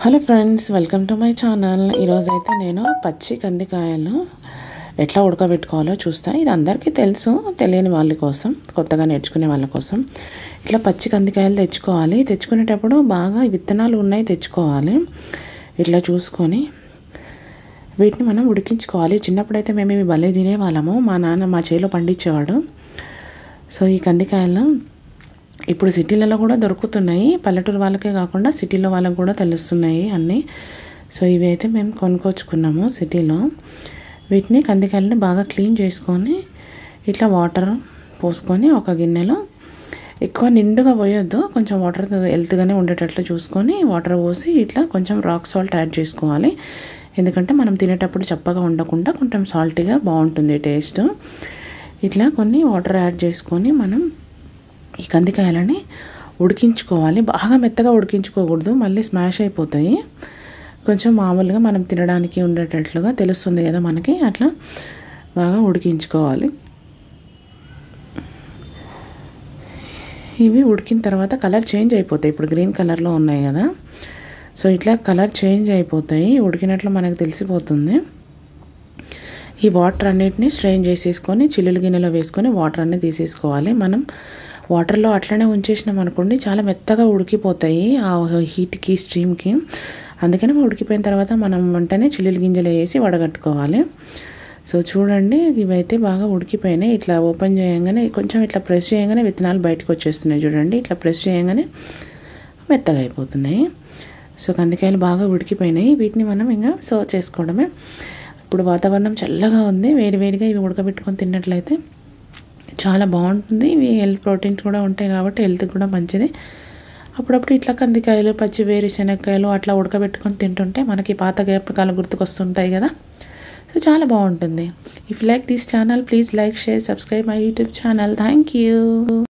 hello friends welcome to my channel ఈరోజు అయితే నేను పచ్చి కందికాయలు ఎట్లా ఉడకబెట్టుకోవాలో చూస్తా ఇది అందరికీ తెలుసు తెలియని వాళ్ళ కోసం కొత్తగా నేర్చుకునే వాళ్ళ కోసం ఇట్లా పచ్చి కందికాయలు తెచ్చుకోవాలి తెచ్చుకునేటప్పుడు బాగా విత్తనాలు ఉన్నాయి తెచ్చుకోవాలి ఇట్లా చూసుకొని వీటిని మనం ఉడికించుకోవాలి చిన్నప్పుడైతే మేము ఇవి భలే తినేవాళ్ళము మా నాన్న మా చేలో పండించేవాడు సో ఈ కందికాయలు ఇప్పుడు సిటీలలో కూడా దొరుకుతున్నాయి పల్లెటూరు వాళ్ళకే కాకుండా సిటీలో వాళ్ళకి కూడా తెలుస్తున్నాయి అన్నీ సో ఇవి అయితే మేము కొనుక్కొచ్చుకున్నాము సిటీలో వీటిని కందికాయలని బాగా క్లీన్ చేసుకొని ఇట్లా వాటర్ పోసుకొని ఒక గిన్నెలో ఎక్కువ నిండుగా పోయొద్దు కొంచెం వాటర్ హెల్త్గానే ఉండేటట్లు చూసుకొని వాటర్ పోసి ఇట్లా కొంచెం రాక్ సాల్ట్ యాడ్ చేసుకోవాలి ఎందుకంటే మనం తినేటప్పుడు చప్పగా ఉండకుండా కొంచెం సాల్టీగా బాగుంటుంది టేస్ట్ ఇట్లా కొన్ని వాటర్ యాడ్ చేసుకొని మనం ఈ కందికాయలని ఉడికించుకోవాలి బాగా మెత్తగా ఉడికించుకోకూడదు మళ్ళీ స్మాష్ అయిపోతాయి కొంచెం మామూలుగా మనం తినడానికి ఉండేటట్లుగా తెలుస్తుంది కదా మనకి అట్లా బాగా ఉడికించుకోవాలి ఇవి ఉడికిన తర్వాత కలర్ చేంజ్ అయిపోతాయి ఇప్పుడు గ్రీన్ కలర్లో ఉన్నాయి కదా సో ఇట్లా కలర్ చేంజ్ అయిపోతాయి ఉడికినట్లు మనకు తెలిసిపోతుంది ఈ వాటర్ అన్నిటిని స్ట్రెయిన్ చేసేసుకొని చిల్లులు గిన్నెలో వేసుకొని వాటర్ అన్నీ తీసేసుకోవాలి మనం వాటర్లో అట్లనే ఉంచేసినాం అనుకోండి చాలా మెత్తగా ఉడికిపోతాయి ఆ హీట్కి స్ట్రీమ్కి అందుకని ఉడికిపోయిన తర్వాత మనం వెంటనే చిల్లులు గింజలు వేసి వడగట్టుకోవాలి సో చూడండి ఇవైతే బాగా ఉడికిపోయినాయి ఇట్లా ఓపెన్ చేయగానే కొంచెం ఇట్లా ప్రెస్ చేయగానే విత్తనాలు బయటకు వచ్చేస్తున్నాయి చూడండి ఇట్లా ప్రెస్ చేయగానే మెత్తగా అయిపోతున్నాయి సో కందికాయలు బాగా ఉడికిపోయినాయి వీటిని మనం ఇంకా సర్వ్ చేసుకోవడమే ఇప్పుడు వాతావరణం చల్లగా ఉంది వేడి వేడిగా ఇవి ఉడకబెట్టుకొని తిన్నట్లయితే చాలా బాగుంటుంది ఇవి హెల్త్ ప్రోటీన్స్ కూడా ఉంటాయి కాబట్టి హెల్త్కి కూడా మంచిది అప్పుడప్పుడు ఇట్లా కందికాయలు పచ్చి వేరుశనక్కాయలు అట్లా ఉడకబెట్టుకొని తింటుంటే మనకి పాత జ్ఞాపకాలు గుర్తుకొస్తుంటాయి కదా సో చాలా బాగుంటుంది if like this channel please like share subscribe my YouTube channel thank you